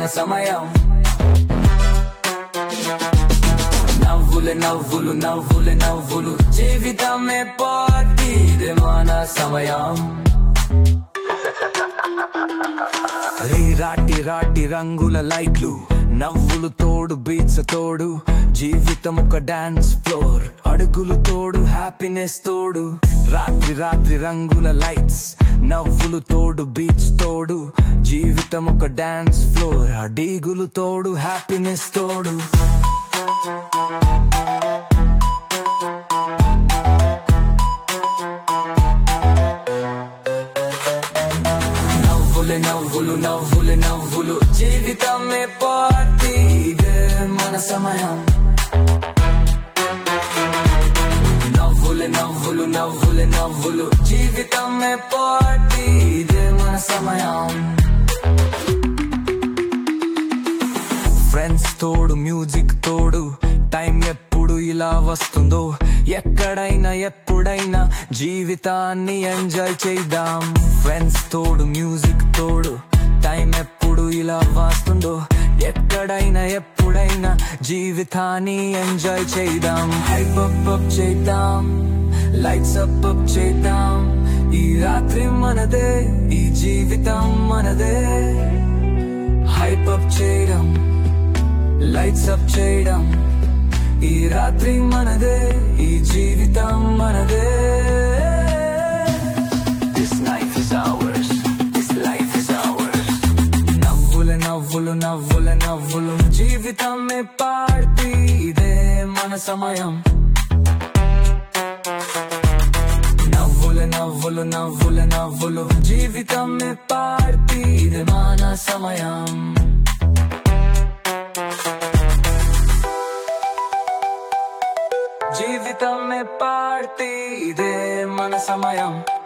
మన సమయం నవ్వులే నవ్వులు నవ్వులే నవ్వులు జీవితమే పార్టీ ఇదే మన సమయం రీ రాటి రాటి రంగుల లైట్లు నవ్వులు తోడు బీచ్ తోడు జీవితం ఒక డాన్స్ ఫ్లోర్ అడుగులు తోడు హ్యాపీనెస్ తోడు రాత్రి రాత్రి రంగుల లైట్స్ నవ్వులు తోడు బీచ్ తోడు జీవితం ఒక డాన్స్ ఫ్లోర్ అడిగులు తోడు హ్యాపీనెస్ తోడు నవ్వులే నవ్వులు నవ్వులే నవ్వులు జీవితమే పార్టీ ఇదే మన సమయం నవ్వులే నవ్వులు నవ్వులే నవ్వులు జీవితమే పార్టీ ఇదే మన సమయం ఫ్రెండ్స్ తోడు మ్యూజిక్ తోడు టైం ఎప్పుడు ఇలా వస్తుందో ఎక్కడైనా ఎప్పుడైనా జీవితాన్ని ఎంజాయ్ చేద్దాం ఫ్రెండ్స్ తోడు మ్యూజిక్ తోడు టైం ఎప్పుడు ఇలా వస్తుందో ఎక్కడైనా ఎప్పుడైనా జీవితాన్ని ఎంజాయ్ చేద్దాం హైప్ అప్ అప్ చేద్దాం లైట్స్ అప్ అప్ చేద్దాం ఈ రాత్రి మనదే ఈ జీవితం మనదే హైప్ అప్ చేయడం లైట్స్ అప్ చేయడం ఈ రాత్రి మనదే ఈ జీవితం మనదే This life is ours. This life is ours. నవ్వుల నవ్వులు నవ్వుల నవ్వులు జీవితమే పార్టీ ఇదే మన సమయం నవ్వుల నవ్వులు నవ్వుల నవ్వులు జీవితమే పార్టీ ఇదే మన సమయం జీవితమే పార్టీ ఇదే మన సమయం